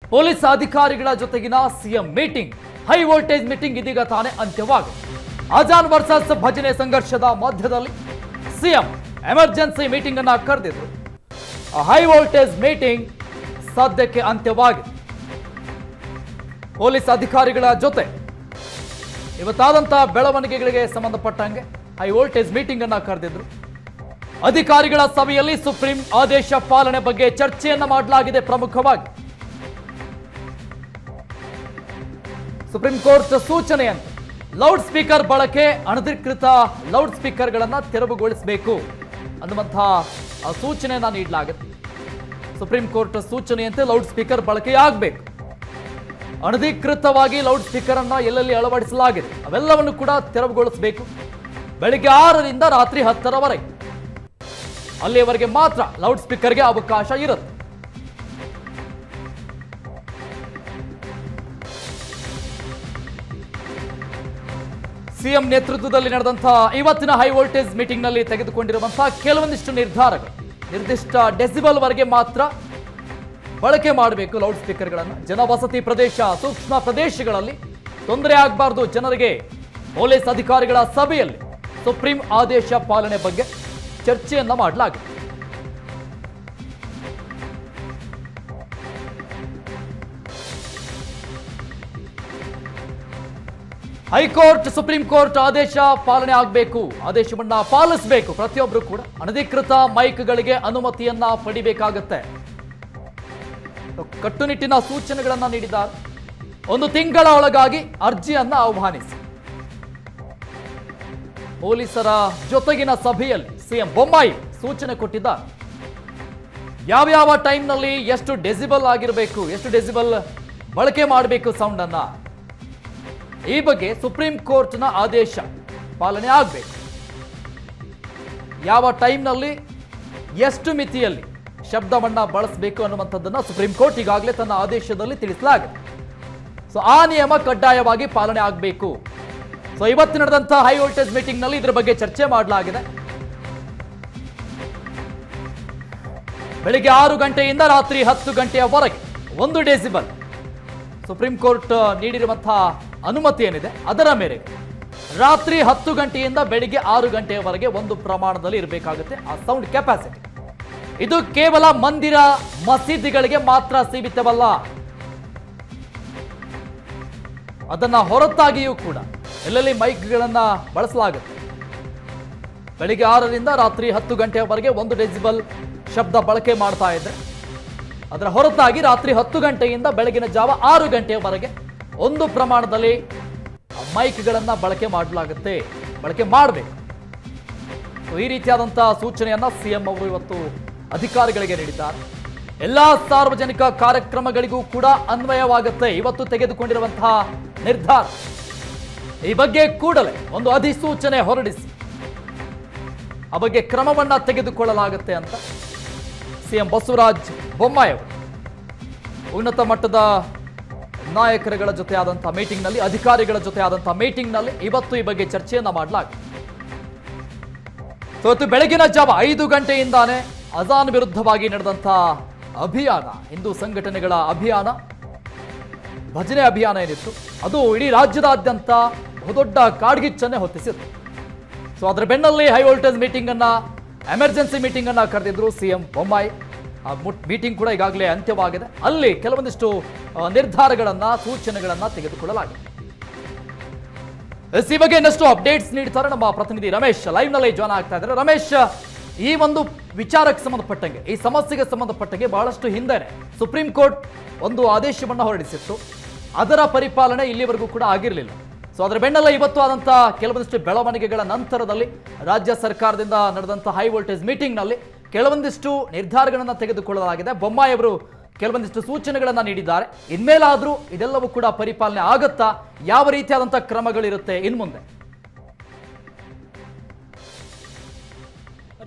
Police ಅಧಿಕಾರಿಗಳ ಜೊತೆಗಿನ CM meeting high voltage meeting ಇದೀಗ ತಾನೇ ಅಂತ್ಯವಾಗಿದೆ ಅಜಾನ್ ವರ್ಸಸ್ ಭಜನೆ ಸಂಘರ್ಷದ ಮಧ್ಯದಲ್ಲಿ ಸಿಎಂ ಎಮರ್ಜೆನ್ಸಿ ಮೀಟಿಂಗ್ ಅನ್ನ ಕರೆದಿದ್ರು ಹೈ ವೋಲ್ಟೇಜ್ ಮೀಟಿಂಗ್ ಸದ್ಯಕ್ಕೆ ಅಂತ್ಯವಾಗಿದೆ ಪೊಲೀಸ್ ಅಧಿಕಾರಿಗಳ ಜೊತೆ ಇವತ್ತಾದಂತಹ ಬೆಳವಣಿಗೆಗಳಿಗೆ ಸಂಬಂಧಪಟ್ಟಂಗೆ ಹೈ ವೋಲ್ಟೇಜ್ ಮೀಟಿಂಗ್ ಅನ್ನ ಕರೆದಿದ್ರು ಅಧಿಕಾರಿಗಳ ಸಭೆಯಲ್ಲಿ ಸುಪ್ರೀಂ ಆದೇಶ ಪಾಲನೆ ಬಗ್ಗೆ ಚರ್ಚೆಯನ್ನ ಮಾಡಲಾಗಿದೆ ಪ್ರಮುಖವಾಗಿ ಸುಪ್ರೀಂ ಕೋರ್ಟ್ ಸೂಚನೆಯಂತೆ ಲೌಡ್ ಸ್ಪೀಕರ್ ಬಳಕೆ ಅನಧಿಕೃತ ಲೌಡ್ ಸ್ಪೀಕರ್ಗಳನ್ನ ತೆರವುಗೊಳಿಸಬೇಕು ಅನ್ನುವಂತಹ ಆ ಸೂಚನೆಯನ್ನ ನೀಡಲಾಗಿದೆ ಸುಪ್ರೀಂ ಕೋರ್ಟ್ ಸೂಚನೆಯಂತೆ ಲೌಡ್ ಸ್ಪೀಕರ್ ಬಳಕೆಯಾಗಬೇಕು ಅನಧಿಕೃತವಾಗಿ ಲೌಡ್ ಸ್ಪೀಕರ್ ಅನ್ನ ಎಲ್ಲೆಲ್ಲಿ ಅಳವಡಿಸಲಾಗಿದೆ ಅವೆಲ್ಲವನ್ನು ಕೂಡ ತೆರವುಗೊಳಿಸಬೇಕು ಬೆಳಿಗ್ಗೆ ಆರರಿಂದ ರಾತ್ರಿ ಹತ್ತರವರೆಗೆ ಅಲ್ಲಿಯವರೆಗೆ ಮಾತ್ರ ಲೌಡ್ ಸ್ಪೀಕರ್ಗೆ ಅವಕಾಶ ಇರುತ್ತೆ ಸಿಎಂ ನೇತೃತ್ವದಲ್ಲಿ ನಡೆದಂತಹ ಇವತ್ತಿನ ಹೈ ವೋಲ್ಟೇಜ್ ಮೀಟಿಂಗ್ ನಲ್ಲಿ ತೆಗೆದುಕೊಂಡಿರುವಂತಹ ಕೆಲವೊಂದಿಷ್ಟು ನಿರ್ಧಾರಗಳು ನಿರ್ದಿಷ್ಟ ಡೆಸಿಬಲ್ ವರೆಗೆ ಮಾತ್ರ ಬಳಕೆ ಮಾಡಬೇಕು ಲೌಡ್ ಸ್ಪೀಕರ್ಗಳನ್ನು ಜನವಸತಿ ಪ್ರದೇಶ ಸೂಕ್ಷ್ಮ ಪ್ರದೇಶಗಳಲ್ಲಿ ತೊಂದರೆ ಆಗಬಾರ್ದು ಜನರಿಗೆ ಪೊಲೀಸ್ ಅಧಿಕಾರಿಗಳ ಸಭೆಯಲ್ಲಿ ಸುಪ್ರೀಂ ಆದೇಶ ಪಾಲನೆ ಬಗ್ಗೆ ಚರ್ಚೆಯನ್ನ ಮಾಡಲಾಗಿದೆ ಹೈಕೋರ್ಟ್ ಸುಪ್ರೀಂ ಕೋರ್ಟ್ ಆದೇಶ ಪಾಲನೆ ಆಗಬೇಕು ಆದೇಶವನ್ನ ಪಾಲಿಸಬೇಕು ಪ್ರತಿಯೊಬ್ಬರು ಕೂಡ ಅನಧಿಕೃತ ಮೈಕ್ಗಳಿಗೆ ಅನುಮತಿಯನ್ನ ಪಡಿಬೇಕಾಗತ್ತೆ ಕಟ್ಟುನಿಟ್ಟಿನ ಸೂಚನೆಗಳನ್ನ ನೀಡಿದ್ದಾರೆ ಒಂದು ತಿಂಗಳ ಒಳಗಾಗಿ ಅರ್ಜಿಯನ್ನ ಆಹ್ವಾನಿಸಿ ಪೊಲೀಸರ ಜೊತೆಗಿನ ಸಭೆಯಲ್ಲಿ ಸಿಎಂ ಬೊಮ್ಮಾಯಿ ಸೂಚನೆ ಕೊಟ್ಟಿದ್ದಾರೆ ಯಾವ್ಯಾವ ಟೈಮ್ನಲ್ಲಿ ಎಷ್ಟು ಡೆಸಿಬಲ್ ಆಗಿರಬೇಕು ಎಷ್ಟು ಡೆಸಿಬಲ್ ಬಳಕೆ ಮಾಡಬೇಕು ಸೌಂಡ್ ಅನ್ನ ಈ ಬಗ್ಗೆ ಸುಪ್ರೀಂ ಕೋರ್ಟ್ನ ಆದೇಶ ಪಾಲನೆ ಆಗಬೇಕು ಯಾವ ಟೈಮ್ನಲ್ಲಿ ಎಷ್ಟು ಮಿತಿಯಲ್ಲಿ ಶಬ್ದವನ್ನ ಬಳಸಬೇಕು ಅನ್ನುವಂಥದ್ದನ್ನ ಸುಪ್ರೀಂ ಕೋರ್ಟ್ ಈಗಾಗಲೇ ತನ್ನ ಆದೇಶದಲ್ಲಿ ತಿಳಿಸಲಾಗಿದೆ ಸೊ ಆ ನಿಯಮ ಕಡ್ಡಾಯವಾಗಿ ಪಾಲನೆ ಆಗಬೇಕು ಸೊ ಇವತ್ತು ನಡೆದಂಥ ಹೈ ವೋಲ್ಟೇಜ್ ಮೀಟಿಂಗ್ ನಲ್ಲಿ ಇದ್ರ ಬಗ್ಗೆ ಚರ್ಚೆ ಮಾಡಲಾಗಿದೆ ಬೆಳಿಗ್ಗೆ ಆರು ಗಂಟೆಯಿಂದ ರಾತ್ರಿ ಹತ್ತು ಗಂಟೆಯವರೆಗೆ ಒಂದು ಡೆಸಿಬಲ್ ಸುಪ್ರೀಂ ಕೋರ್ಟ್ ನೀಡಿರುವಂತಹ ಅನುಮತಿ ಏನಿದೆ ಅದರ ಮೇರೆಗೆ ರಾತ್ರಿ ಹತ್ತು ಗಂಟೆಯಿಂದ ಬೆಳಿಗ್ಗೆ ಆರು ಗಂಟೆಯವರೆಗೆ ಒಂದು ಪ್ರಮಾಣದಲ್ಲಿ ಇರಬೇಕಾಗುತ್ತೆ ಆ ಸೌಂಡ್ ಕೆಪಾಸಿಟಿ ಇದು ಕೇವಲ ಮಂದಿರ ಮಸೀದಿಗಳಿಗೆ ಮಾತ್ರ ಸೀಮಿತವಲ್ಲ ಅದನ್ನ ಹೊರತಾಗಿಯೂ ಕೂಡ ಎಲ್ಲೆಲ್ಲಿ ಮೈಕ್ಗಳನ್ನ ಬಳಸಲಾಗುತ್ತೆ ಬೆಳಿಗ್ಗೆ ಆರರಿಂದ ರಾತ್ರಿ ಹತ್ತು ಗಂಟೆಯವರೆಗೆ ಒಂದು ಡೆಸಿಬಲ್ ಶಬ್ದ ಬಳಕೆ ಮಾಡ್ತಾ ಇದ್ರೆ ಅದರ ಹೊರತಾಗಿ ರಾತ್ರಿ ಹತ್ತು ಗಂಟೆಯಿಂದ ಬೆಳಗಿನ ಜಾವ ಆರು ಗಂಟೆಯವರೆಗೆ ಒಂದು ಪ್ರಮಾಣದಲ್ಲಿ ಮೈಕ್ಗಳನ್ನ ಬಳಕೆ ಮಾಡಲಾಗುತ್ತೆ ಬಳಕೆ ಮಾಡಬೇಕು ಈ ರೀತಿಯಾದಂತಹ ಸೂಚನೆಯನ್ನ ಸಿಎಂ ಅವರು ಇವತ್ತು ಅಧಿಕಾರಿಗಳಿಗೆ ನೀಡಿದ್ದಾರೆ ಎಲ್ಲಾ ಸಾರ್ವಜನಿಕ ಕಾರ್ಯಕ್ರಮಗಳಿಗೂ ಕೂಡ ಅನ್ವಯವಾಗುತ್ತೆ ಇವತ್ತು ತೆಗೆದುಕೊಂಡಿರುವಂತಹ ನಿರ್ಧಾರ ಈ ಬಗ್ಗೆ ಕೂಡಲೇ ಒಂದು ಅಧಿಸೂಚನೆ ಹೊರಡಿಸಿ ಆ ಬಗ್ಗೆ ಕ್ರಮವನ್ನ ತೆಗೆದುಕೊಳ್ಳಲಾಗುತ್ತೆ ಅಂತ ಸಿಎಂ ಬಸವರಾಜ್ ಬೊಮ್ಮಾಯಿ ಅವರು ಉನ್ನತ ಮಟ್ಟದ ನಾಯಕರುಗಳ ಜೊತೆ ಆದಂತಹ ಮೀಟಿಂಗ್ನಲ್ಲಿ ಅಧಿಕಾರಿಗಳ ಜೊತೆ ಆದಂತಹ ಮೀಟಿಂಗ್ನಲ್ಲಿ ಇವತ್ತು ಈ ಬಗ್ಗೆ ಚರ್ಚೆಯನ್ನ ಮಾಡಲಾಗಿದೆ ಸೊ ಇವತ್ತು ಬೆಳಗಿನ ಜಾವ ಐದು ಗಂಟೆಯಿಂದಾನೇ ಅಜಾನ್ ವಿರುದ್ಧವಾಗಿ ನಡೆದಂತಹ ಅಭಿಯಾನ ಹಿಂದೂ ಸಂಘಟನೆಗಳ ಅಭಿಯಾನ ಭಜನೆ ಅಭಿಯಾನ ಏನಿತ್ತು ಅದು ಇಡೀ ರಾಜ್ಯದಾದ್ಯಂತ ಬಹುದೊಡ್ಡ ಕಾಡ್ಗಿಚ್ಚನ್ನೇ ಹೊತ್ತಿಸಿತ್ತು ಸೊ ಅದರ ಬೆನ್ನಲ್ಲಿ ಹೈ ವೋಲ್ಟೇಜ್ ಮೀಟಿಂಗ್ ಅನ್ನ ಎಮರ್ಜೆನ್ಸಿ ಮೀಟಿಂಗ್ ಅನ್ನ ಕರೆದಿದ್ರು ಸಿಎಂ ಬೊಮ್ಮಾಯಿ ಆ ಮೀಟಿಂಗ್ ಕೂಡ ಈಗಾಗಲೇ ಅಂತ್ಯವಾಗಿದೆ ಅಲ್ಲಿ ಕೆಲವೊಂದಿಷ್ಟು ಆ, ನಿರ್ಧಾರಗಳನ್ನ ಸೂಚನೆಗಳನ್ನ ತೆಗೆದುಕೊಳ್ಳಲಾಗಿದೆ ಎಸ್, ಈ ಬಗ್ಗೆ ಇನ್ನಷ್ಟು ಅಪ್ಡೇಟ್ಸ್ ನೀಡ್ತಾರೆ ನಮ್ಮ ಪ್ರತಿನಿಧಿ ರಮೇಶ್ ಲೈವ್ ನಲ್ಲಿ ಜಾಯ್ನ್ ಆಗ್ತಾ ಇದ್ದಾರೆ ರಮೇಶ್ ಈ ಒಂದು ವಿಚಾರಕ್ಕೆ ಸಂಬಂಧಪಟ್ಟಂಗೆ ಈ ಸಮಸ್ಯೆಗೆ ಸಂಬಂಧಪಟ್ಟಂಗೆ ಬಹಳಷ್ಟು ಹಿಂದೆನೆ ಸುಪ್ರೀಂ ಕೋರ್ಟ್ ಒಂದು ಆದೇಶವನ್ನ ಹೊರಡಿಸಿತ್ತು ಅದರ ಪರಿಪಾಲನೆ ಇಲ್ಲಿವರೆಗೂ ಕೂಡ ಆಗಿರಲಿಲ್ಲ ಸೊ ಅದರ ಬೆನ್ನಲ್ಲೇ ಇವತ್ತು ಆದಂತಹ ಕೆಲವೊಂದಿಷ್ಟು ಬೆಳವಣಿಗೆಗಳ ನಂತರದಲ್ಲಿ ರಾಜ್ಯ ಸರ್ಕಾರದಿಂದ ನಡೆದಂತಹ ಹೈ ವೋಲ್ಟೇಜ್ ಮೀಟಿಂಗ್ನಲ್ಲಿ ಕೆಲವೊಂದಿಷ್ಟು ನಿರ್ಧಾರಗಳನ್ನು ತೆಗೆದುಕೊಳ್ಳಲಾಗಿದೆ ಬೊಮ್ಮಾಯಿ ಅವರು ಕೆಲವೊಂದಿಷ್ಟು ಸೂಚನೆಗಳನ್ನ ನೀಡಿದ್ದಾರೆ ಇನ್ಮೇಲಾದ್ರೂ ಇದೆಲ್ಲವೂ ಕೂಡ ಪರಿಪಾಲನೆ ಆಗುತ್ತಾ ಯಾವ ರೀತಿಯಾದಂತಹ ಕ್ರಮಗಳಿರುತ್ತೆ ಇನ್ಮುಂದೆ ಅರುಣ್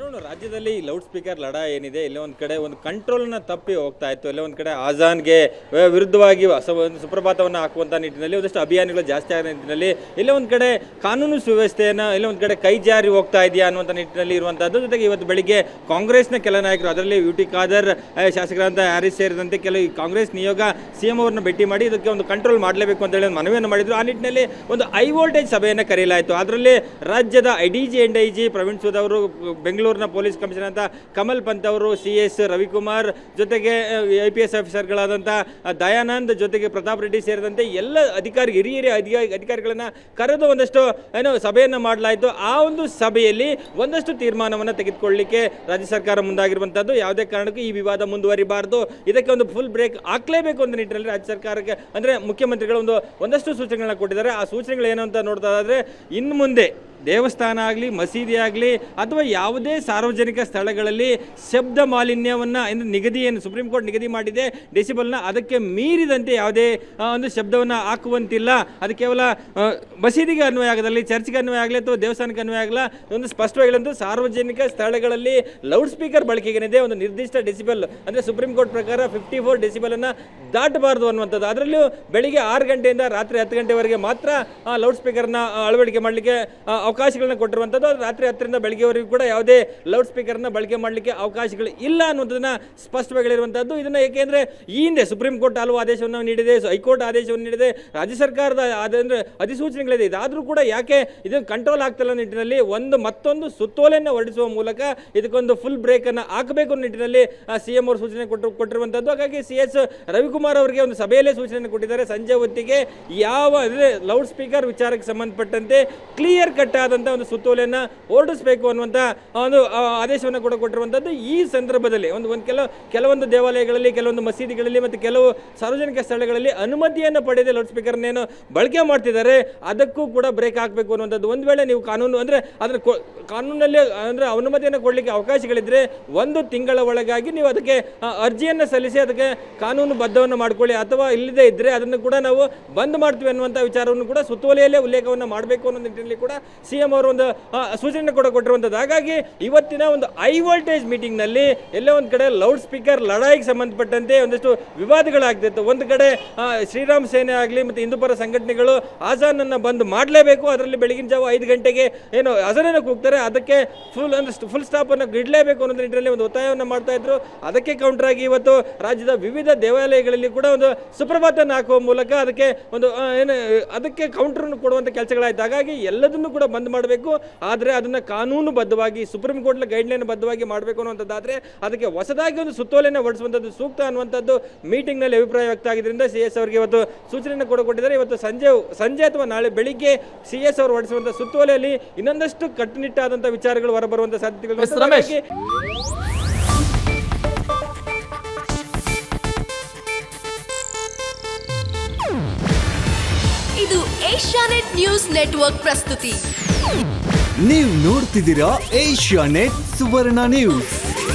ಕಾನೂನು ರಾಜ್ಯದಲ್ಲಿ ಲೌಡ್ ಸ್ಪೀಕರ್ ಲಡ ಏನಿದೆ ಎಲ್ಲೋ ಒಂದು ಕಡೆ ಒಂದು ಕಂಟ್ರೋಲ್ನ ತಪ್ಪಿ ಹೋಗ್ತಾ ಇತ್ತು ಎಲ್ಲೋ ಒಂದು ಕಡೆ ಆಜಾನ್ಗೆ ಆ, ವಿರುದ್ಧವಾಗಿ ಸ- ಒಂದು ಸುಪ್ರಭಾತವನ್ನು ಹಾಕುವಂಥ ನಿಟ್ಟಿನಲ್ಲಿ ಒಂದಷ್ಟು ಅಭಿಯಾನಗಳು ಜಾಸ್ತಿ ಆಗೋ ನಿಟ್ಟಿನಲ್ಲಿ ಎಲ್ಲೋ ಒಂದು ಕಡೆ ಕಾನೂನು ಸುವ್ಯವಸ್ಥೆಯನ್ನು ಎಲ್ಲೋ ಒಂದು ಕಡೆ ಕೈ ಜಾರಿ ಹೋಗ್ತಾ ಇದೆಯಾ ಅನ್ನುವಂಥ ನಿಟ್ಟಿನಲ್ಲಿ ಇರುವಂಥದ್ದು ಜೊತೆಗೆ ಇವತ್ತು ಬೆಳಿಗ್ಗೆ ಕಾಂಗ್ರೆಸ್ನ ಕೆಲ ನಾಯಕರು ಅದರಲ್ಲಿ ಯು ಟಿ ಖಾದರ್ ಆ, ಶಾಸಕರಾದಂಥ ಹ್ಯಾರಿಸ್ ಸೇರಿದಂತೆ ಕೆಲವು ಈ ಕಾಂಗ್ರೆಸ್ ನಿಯೋಗ ಸಿ ಎಂ ಅವರನ್ನ ಭೇಟಿ ಮಾಡಿ ಇದಕ್ಕೆ ಒಂದು ಕಂಟ್ರೋಲ್ ಮಾಡಲೇಬೇಕು ಅಂತ ಹೇಳಿ ಒಂದು ಮನವಿಯನ್ನು ಮಾಡಿದ್ರು ಆ ನಿಟ್ಟಿನಲ್ಲಿ ಒಂದು ಹೈ ವೋಲ್ಟೇಜ್ ಸಭೆಯನ್ನು ಕರೆಯಲಾಯಿತು ಅದರಲ್ಲಿ ರಾಜ್ಯದ I D G and I G Praveen Sood ಅವರು ಬೆಂಗಳೂರಿನ ಪೊಲೀಸ್ ಕಮಿಷನರ್ ಅಂತ ಕಮಲ್ ಪಂತ್ ಅವರು ಸಿ ಎಸ್ ರವಿಕುಮಾರ್ ಜೊತೆಗೆ ಐ ಪಿ ಎಸ್ ಆಫೀಸರ್ಗಳಾದಂಥ ದಯಾನಂದ್ ಜೊತೆಗೆ ಪ್ರತಾಪ್ ರೆಡ್ಡಿ ಸೇರಿದಂತೆ ಎಲ್ಲ ಅಧಿಕಾರಿ ಹಿರಿಯ ಹಿರಿಯ ಅಧಿಕಾರಿ ಅಧಿಕಾರಿಗಳನ್ನ ಕರೆದು ಒಂದಷ್ಟು ಏನೋ ಸಭೆಯನ್ನು ಮಾಡಲಾಯಿತು ಆ ಒಂದು ಸಭೆಯಲ್ಲಿ ಒಂದಷ್ಟು ತೀರ್ಮಾನವನ್ನು ತೆಗೆದುಕೊಳ್ಳಲಿಕ್ಕೆ ರಾಜ್ಯ ಸರ್ಕಾರ ಮುಂದಾಗಿರುವಂಥದ್ದು ಯಾವುದೇ ಕಾರಣಕ್ಕೂ ಈ ವಿವಾದ ಮುಂದುವರಿಬಾರದು ಇದಕ್ಕೆ ಒಂದು ಫುಲ್ ಬ್ರೇಕ್ ಹಾಕ್ಲೇಬೇಕು ಅಂತ ನಿಟ್ಟಿನಲ್ಲಿ ರಾಜ್ಯ ಸರ್ಕಾರಕ್ಕೆ ಅಂದರೆ ಮುಖ್ಯಮಂತ್ರಿಗಳು ಒಂದು ಒಂದಷ್ಟು ಸೂಚನೆಗಳನ್ನ ಕೊಟ್ಟಿದ್ದಾರೆ ಆ ಸೂಚನೆಗಳು ಏನು ಅಂತ ನೋಡ್ತಾ ಇನ್ನು ಮುಂದೆ ದೇವಸ್ಥಾನ ಆಗಲಿ ಮಸೀದಿ ಆಗಲಿ ಅಥವಾ ಯಾವುದೇ ಸಾರ್ವಜನಿಕ ಸ್ಥಳಗಳಲ್ಲಿ ಶಬ್ದ ಮಾಲಿನ್ಯವನ್ನು ಎಂದು ನಿಗದಿ ಏನು ಸುಪ್ರೀಂ ಕೋರ್ಟ್ ನಿಗದಿ ಮಾಡಿದೆ ಡೆಸಿಬಲ್ನ ಅದಕ್ಕೆ ಮೀರಿದಂತೆ ಯಾವುದೇ ಆ, ಒಂದು ಶಬ್ದವನ್ನು ಹಾಕುವಂತಿಲ್ಲ ಅದು ಕೇವಲ ಆ, ಮಸೀದಿಗೆ ಅನ್ವಯ ಆಗದಲ್ಲಿ ಚರ್ಚ್ಗೆ ಅನ್ವಯ ಆಗಲಿ ಅಥವಾ ದೇವಸ್ಥಾನಕ್ಕೆ ಅನ್ವಯ ಆಗಲ್ಲ ಒಂದು ಸ್ಪಷ್ಟವಾಗಿ ಹೇಳಂತೂ ಸಾರ್ವಜನಿಕ ಸ್ಥಳಗಳಲ್ಲಿ ಲೌಡ್ ಸ್ಪೀಕರ್ ಬಳಕೆಗೇನಿದೆ ಒಂದು ನಿರ್ದಿಷ್ಟ ಡೆಸಿಬಲ್ ಅಂದರೆ ಸುಪ್ರೀಂ ಕೋರ್ಟ್ ಪ್ರಕಾರ ಫಿಫ್ಟಿ ಫೋರ್ ಡೆಸಿಬಲನ್ನು ದಾಟಬಾರದು ಅನ್ನುವಂಥದ್ದು ಅದರಲ್ಲೂ ಬೆಳಿಗ್ಗೆ ಆರು ಗಂಟೆಯಿಂದ ರಾತ್ರಿ ಹತ್ತು ಗಂಟೆವರೆಗೆ ಮಾತ್ರ ಲೌಡ್ ಸ್ಪೀಕರ್ನ ಅಳವಡಿಕೆ ಮಾಡಲಿಕ್ಕೆ ಅವಕಾಶಗಳನ್ನ ಕೊಟ್ಟಿರುವಂಥದ್ದು ಅದು ರಾತ್ರಿ ಹತ್ತರಿಂದ ಬೆಳಗ್ಗೆವರೆಗೂ ಕೂಡ ಯಾವುದೇ ಲೌಡ್ ಸ್ಪೀಕರ್ನ ಬಳಕೆ ಮಾಡಲಿಕ್ಕೆ ಅವಕಾಶಗಳು ಇಲ್ಲ ಅನ್ನೋದನ್ನ ಸ್ಪಷ್ಟವಾಗಿ ಹೇಳಿರುವಂಥದ್ದು ಇದನ್ನ ಏಕೆಂದರೆ ಈ ಹಿಂದೆ ಸುಪ್ರೀಂ ಕೋರ್ಟ್ ಹಲವು ಆದೇಶವನ್ನು ನೀಡಿದೆ ಹೈಕೋರ್ಟ್ ಆದೇಶವನ್ನು ನೀಡಿದೆ ರಾಜ್ಯ ಸರ್ಕಾರದ ಅಂದರೆ ಅಧಿಸೂಚನೆಗಳಿದೆ ಇದಾದರೂ ಕೂಡ ಯಾಕೆ ಇದನ್ನು ಕಂಟ್ರೋಲ್ ಆಗ್ತಿಲ್ಲ ನಿಟ್ಟಿನಲ್ಲಿ ಒಂದು ಮತ್ತೊಂದು ಸುತ್ತೋಲೆಯನ್ನು ಹೊರಡಿಸುವ ಮೂಲಕ ಇದಕ್ಕೊಂದು ಫುಲ್ ಬ್ರೇಕನ್ನು ಹಾಕಬೇಕು ಅನ್ನೋ ನಿಟ್ಟಿನಲ್ಲಿ ಸಿ ಎಂ ಅವರು ಸೂಚನೆ ಕೊಟ್ಟು ಕೊಟ್ಟಿರುವಂಥದ್ದು ಹಾಗಾಗಿ ಸಿ ಎಸ್ ರವಿಕುಮಾರ್ ಅವರಿಗೆ ಒಂದು ಸಭೆಯಲ್ಲೇ ಸೂಚನೆ ಕೊಟ್ಟಿದ್ದಾರೆ ಸಂಜೆ ಹೊತ್ತಿಗೆ ಯಾವ ಅಂದರೆ ಲೌಡ್ ಸ್ಪೀಕರ್ ವಿಚಾರಕ್ಕೆ ಸಂಬಂಧಪಟ್ಟಂತೆ ಕ್ಲಿಯರ್ ಕಟ್ ಆದಂಥ ಒಂದು ಸುತ್ತೋಲೆಯನ್ನು ಹೊರಡಿಸಬೇಕು ಅನ್ನುವಂಥ ಒಂದು ಆ, ಆದೇಶವನ್ನು ಕೂಡ ಕೊಟ್ಟಿರುವಂಥದ್ದು ಈ ಸಂದರ್ಭದಲ್ಲಿ ಒಂದು ಒಂದು ಕೆಲವು ಕೆಲವೊಂದು ದೇವಾಲಯಗಳಲ್ಲಿ ಕೆಲವೊಂದು ಮಸೀದಿಗಳಲ್ಲಿ ಮತ್ತು ಕೆಲವು ಸಾರ್ವಜನಿಕ ಸ್ಥಳಗಳಲ್ಲಿ ಅನುಮತಿಯನ್ನು ಪಡೆದೇ ಲೌಡ್ ಸ್ಪೀಕರ್ನೇನು ಬಳಕೆ ಮಾಡ್ತಿದ್ದಾರೆ ಅದಕ್ಕೂ ಕೂಡ ಬ್ರೇಕ್ ಹಾಕಬೇಕು ಅನ್ನುವಂಥದ್ದು ಒಂದು ವೇಳೆ ನೀವು ಕಾನೂನು ಅಂದರೆ ಅದನ್ನು ಕೊ ಕಾನೂನಲ್ಲಿ ಅಂದರೆ ಅನುಮತಿಯನ್ನು ಕೊಡಲಿಕ್ಕೆ ಅವಕಾಶಗಳಿದ್ದರೆ ಒಂದು ತಿಂಗಳ ಒಳಗಾಗಿ ನೀವು ಅದಕ್ಕೆ ಆ, ಅರ್ಜಿಯನ್ನು ಸಲ್ಲಿಸಿ ಅದಕ್ಕೆ ಕಾನೂನು ಬದ್ಧವನ್ನು ಮಾಡ್ಕೊಳ್ಳಿ ಅಥವಾ ಇಲ್ಲದೇ ಇದ್ದರೆ ಅದನ್ನು ಕೂಡ ನಾವು ಬಂದ್ ಮಾಡ್ತೀವಿ ಅನ್ನುವಂಥ ವಿಚಾರವನ್ನು ಕೂಡ ಸುತ್ತೋಲೆಯಲ್ಲೇ ಉಲ್ಲೇಖವನ್ನು ಮಾಡಬೇಕು ಅನ್ನೋ ನಿಟ್ಟಿನಲ್ಲಿ ಕೂಡ ಸಿ ಎಂ ಅವರು ಒಂದು ಆ, ಸೂಚನೆ ಕೂಡ ಕೊಟ್ಟಿರುವಂಥದ್ದು ಹಾಗಾಗಿ ಇವತ್ತಿನ ಒಂದು ಹೈ ವೋಲ್ಟೇಜ್ ಮೀಟಿಂಗ್ನಲ್ಲಿ ಎಲ್ಲೋ ಒಂದು ಕಡೆ ಲೌಡ್ ಸ್ಪೀಕರ್ ಲಡಾಯಿಗೆ ಸಂಬಂಧಪಟ್ಟಂತೆ ಒಂದಷ್ಟು ವಿವಾದಗಳಾಗ್ತಿತ್ತು ಒಂದು ಕಡೆ ಆ, ಶ್ರೀರಾಮ್ ಸೇನೆ ಆಗಲಿ ಮತ್ತು ಹಿಂದೂಪರ ಸಂಘಟನೆಗಳು ಆಜಾನನ್ನು ಬಂದ್ ಮಾಡಲೇಬೇಕು ಅದರಲ್ಲಿ ಬೆಳಗಿನ ಜಾವ ಐದು ಗಂಟೆಗೆ ಏನು ಅಜನನ್ನು ಕೂಗ್ತಾರೆ ಅದಕ್ಕೆ ಫುಲ್ ಅಂದ್ರೆ ಫುಲ್ ಸ್ಟಾಪನ್ನು ಇಡಲೇಬೇಕು ಅನ್ನೋ ನಿಟ್ಟಿನಲ್ಲಿ ಒಂದು ಒತ್ತಾಯವನ್ನು ಮಾಡ್ತಾ ಇದ್ರು ಅದಕ್ಕೆ ಕೌಂಟರ್ ಆಗಿ ಇವತ್ತು ರಾಜ್ಯದ ವಿವಿಧ ದೇವಾಲಯಗಳಲ್ಲಿ ಕೂಡ ಒಂದು ಸುಪ್ರಭಾತವನ್ನು ಹಾಕುವ ಮೂಲಕ ಅದಕ್ಕೆ ಒಂದು ಆ, ಏನು ಅದಕ್ಕೆ ಕೌಂಟರ್ನ್ನು ಕೊಡುವಂಥ ಕೆಲಸಗಳಾಯ್ತು ಹಾಗಾಗಿ ಎಲ್ಲದನ್ನು ಕೂಡ ಬಂದ್ ಮಾಡಬೇಕು ಆದರೆ ಅದನ್ನು ಕಾನೂನುಬದ್ಧವಾಗಿ ಸುಪ್ರೀಂ ಕೋರ್ಟ್ನ ಗೈಡ್ಲೈನ್ ಬದ್ಧವಾಗಿ ಮಾಡಬೇಕು ಅನ್ನುವಂಥದ್ದಾದರೆ ಅದಕ್ಕೆ ಹೊಸದಾಗಿ ಒಂದು ಸುತ್ತೋಲೆಯನ್ನು ಹೊರಡಿಸುವಂಥದ್ದು ಸೂಕ್ತ ಅನ್ನುವಂಥದ್ದು ಮೀಟಿಂಗ್ನಲ್ಲಿ ಅಭಿಪ್ರಾಯ ವ್ಯಕ್ತ ಆಗಿದ್ದರಿಂದ ಸಿ ಎಸ್ ಅವರಿಗೆ ಇವತ್ತು ಸೂಚನೆಯನ್ನು ಕೂಡ ಕೊಟ್ಟಿದ್ದಾರೆ ಇವತ್ತು ಸಂಜೆ ಸಂಜೆ ಅಥವಾ ನಾಳೆ ಬೆಳಿಗ್ಗೆ ಸಿ ಎಸ್ ಅವರು ಹೊರಡಿಸುವಂಥ ಸುತ್ತೋಲೆಯಲ್ಲಿ ಇನ್ನೊಂದಷ್ಟು ಕಟ್ಟುನಿಟ್ಟಾದಂಥ ವಿಚಾರಗಳು ಹೊರಬರುವಂಥ ಸಾಧ್ಯತೆಗಳು ಎಸ್ ರಮೇಶ್. ಹಾಗಾಗಿ ಇದು ಏಷ್ಯಾನೆಟ್ ನ್ಯೂಸ್ ನೆಟ್ವರ್ಕ್ ಪ್ರಸ್ತುತಿ ನೀವು ನೋಡ್ತಿದ್ದೀರಾ ಏಷ್ಯಾ ನೆಟ್ ಸುವರ್ಣ ನ್ಯೂಸ್